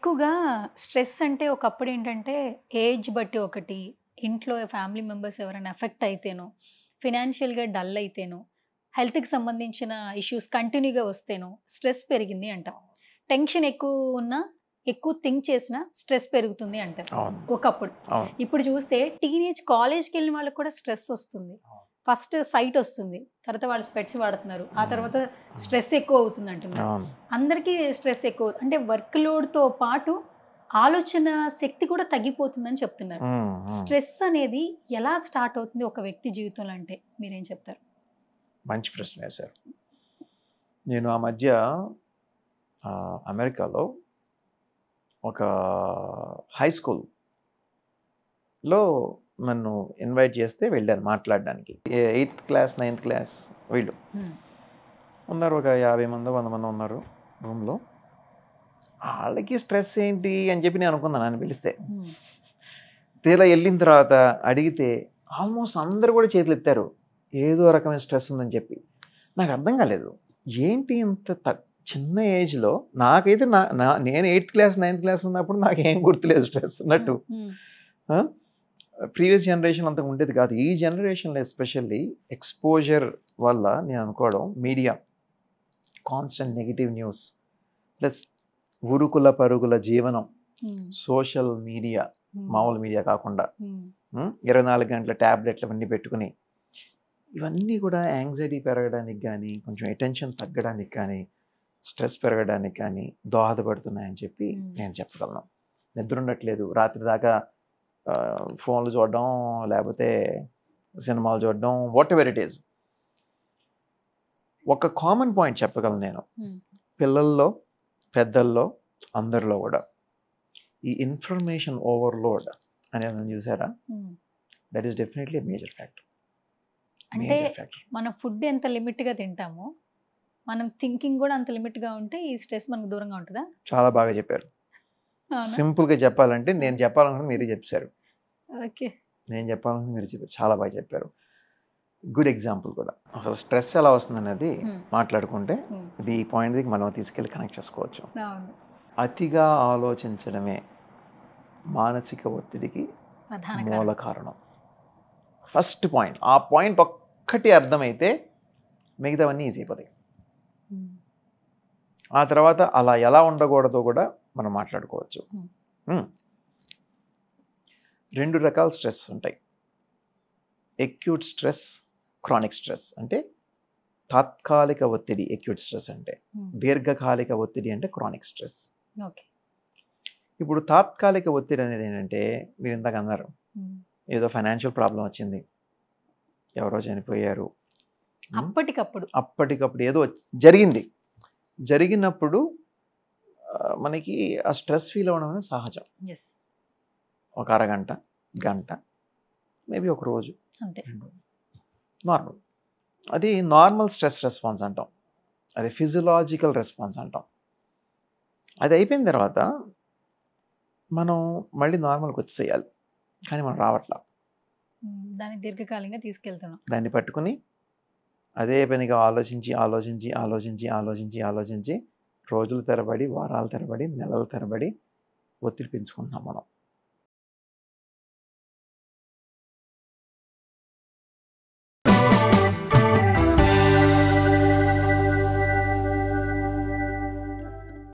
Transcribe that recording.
ఎక్కువగా స్ట్రెస్ అంటే ఒకప్పుడు ఏంటంటే ఏజ్ బట్టి ఒకటి ఇంట్లో ఫ్యామిలీ మెంబర్స్ ఎవరైనా ఎఫెక్ట్ అయితేనో ఫినాన్షియల్గా డల్ అయితేనో హెల్త్కి సంబంధించిన ఇష్యూస్ కంటిన్యూగా వస్తేనో స్ట్రెస్ పెరిగింది అంటాం టెన్షన్ ఎక్కువ ఉన్నా ఎక్కువ థింక్ చేసినా స్ట్రెస్ పెరుగుతుంది అంటారు అవును ఒకప్పుడు అవును ఇప్పుడు చూస్తే టీనేజ్ కాలేజ్కి వెళ్ళిన వాళ్ళకి కూడా స్ట్రెస్ వస్తుంది ఫస్ట్ సైట్ వస్తుంది తర్వాత వాళ్ళు స్పెట్స్ వాడుతున్నారు ఆ తర్వాత స్ట్రెస్ ఎక్కువ అవుతుంది అంటున్నారు అవును అందరికీ స్ట్రెస్ ఎక్కువ అంటే వర్క్ లోడ్తో పాటు ఆలోచన శక్తి కూడా తగ్గిపోతుందని చెప్తున్నారు ఉమ్, ఉమ్. స్ట్రెస్ అనేది ఎలా స్టార్ట్ అవుతుంది ఒక వ్యక్తి జీవితంలో అంటే మీరేం చెప్తారు మంచి ప్రశ్న వేశారు నేను ఆ మధ్య ఆ, అమెరికాలో ఒక హై స్కూల్లో నన్ను ఇన్వైట్ చేస్తే వెళ్ళాను మాట్లాడడానికి ఎయిత్ క్లాస్ నైన్త్ క్లాస్ వీళ్ళు ఉన్నారు ఒక యాభై మంది వంద మంది ఉన్నారు రూమ్లో వాళ్ళకి స్ట్రెస్ ఏంటి అని చెప్పి నేను అనుకున్నాను నన్ను పిలిస్తే తీరా వెళ్ళిన తర్వాత అడిగితే ఆల్మోస్ట్ అందరూ కూడా చేతులు ఎత్తారు ఏదో రకమైన స్ట్రెస్ ఉందని చెప్పి నాకు అర్థం కాలేదు ఏంటి ఇంత తక్ చిన్న ఏజ్లో నాకైతే నా నా నేను ఎయిత్ క్లాస్ నైన్త్ క్లాస్ ఉన్నప్పుడు నాకు ఏం గుర్తులేదు స్ట్రెస్ ఉన్నట్టు ప్రీవియస్ జనరేషన్ అంతకు ఉండేది కాదు ఈ జనరేషన్లో ఎస్పెషల్లీ ఎక్స్పోజర్ వల్ల నేను అనుకోవడం media constant negative news plus ఉరుకుల పరుగుల జీవనం సోషల్ మీడియా మామూలు మీడియా కాకుండా ఉం? ఇరవై నాలుగు గంటల ట్యాబ్లెట్లు అవన్నీ పెట్టుకుని ఇవన్నీ కూడా యాంగ్జైటీ పెరగడానికి కానీ కొంచెం అటెన్షన్ తగ్గడానికి కానీ స్ట్రెస్ పెరగడానికి కానీ దోహదపడుతున్నాయని చెప్పి Hmm. నేను చెప్పగలను నిద్ర ఉండట్లేదు రాత్రి దాకా ఆ, ఫోన్లు చూడడం లేకపోతే సినిమాలు చూడడం వాట్ ఎవర్ ఇట్ ఈస్ ఒక కామన్ పాయింట్ చెప్పగలను నేను Hmm. పిల్లల్లో పెద్దల్లో అందరిలో కూడా ఈ ఇన్ఫర్మేషన్ ఓవర్లోడ్ అనేది చూసారా that is definitely major factor అంటే మన ఫుడ్ ఎంత లిమిట్గా తింటామో మనం థింకింగ్ కూడా అంత లిమిట్గా ఉంటే ఈ స్ట్రెస్ మనకు దూరంగా ఉంటుందా చాలా బాగా చెప్పారు అవునా? సింపుల్గా చెప్పాలంటే నేను చెప్పాలనుకుని మీరే చెప్పారు ఓకే నేను చెప్పాలనుకుని మీరు చెప్పారు చాలా బాగా చెప్పారు గుడ్ ఎగ్జాంపుల్ కూడా అసలు స్ట్రెస్ ఎలా వస్తుంది అనేది Hmm. మాట్లాడుకుంటే Hmm. ఇది ఈ పాయింట్కి మనం తీసుకెళ్ళి కనెక్ట్ చేసుకోవచ్చు అవును అతిగా ఆలోచించడమే మానసిక ఒత్తిడికి ప్రధాన మూల కారణం. కారణం ఫస్ట్ పాయింట్ ఆ పాయింట్ ఒక్కటి అర్థమైతే మిగతావన్నీ ఈజీ అయిపోతాయి ఉమ్. ఆ తర్వాత అలా ఎలా ఉండకూడదో కూడా మనం మాట్లాడుకోవచ్చు Hmm. Hmm. రెండు రకాల స్ట్రెస్ ఉంటాయి ఎక్యూట్ స్ట్రెస్ క్రానిక్ స్ట్రెస్ అంటే తాత్కాలిక ఒత్తిడి ఎక్యూట్ స్ట్రెస్ అంటే ఉమ్. దీర్ఘకాలిక ఒత్తిడి అంటే క్రానిక్ స్ట్రెస్ ఓకే ఇప్పుడు తాత్కాలిక ఒత్తిడి అనేది ఏంటంటే మీరు ఇందాక అన్నారు ఉమ్. ఏదో ఫైనాన్షియల్ ప్రాబ్లం వచ్చింది ఎవరో చనిపోయారు Hmm. అప్పటికప్పుడు అప్పటికప్పుడు ఏదో జరిగింది జరిగినప్పుడు ఆ, మనకి ఆ స్ట్రెస్ ఫీల్ అవ్వడం అనేది సహజం ఎస్ ఒక అరగంట గంట మేబీ ఒక రోజు అంతే నార్మల్ అది నార్మల్ స్ట్రెస్ రెస్పాన్స్ అంటాం అది ఫిజియలాజికల్ రెస్పాన్స్ అంటాం అది అయిపోయిన తర్వాత మనం మళ్ళీ నార్మల్కి వచ్చేయాలి కానీ మనం రావట్లా ఉమ్. దాన్ని దీర్ఘకాలంగా తీసుకెళ్తున్నాం దాన్ని పట్టుకుని అదే పనిగా ఆలోచించి ఆలోచించి ఆలోచించి ఆలోచించి ఆలోచించి రోజుల తరబడి వారాల తరబడి నెలల తరబడి ఒత్తిడి పెంచుకుంటున్నాం మనం